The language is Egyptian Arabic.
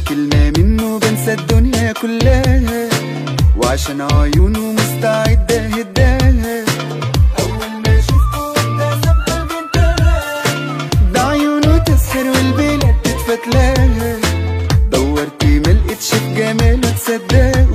كلمة منه بنسى الدنيا كلها وعشان عيونه مستعدة هداها أول ما شفته ابتسم قلبي انتهى ده عيونه تسحر والبلاد تتفتلاها دورت ملقتش في جماله تصدقها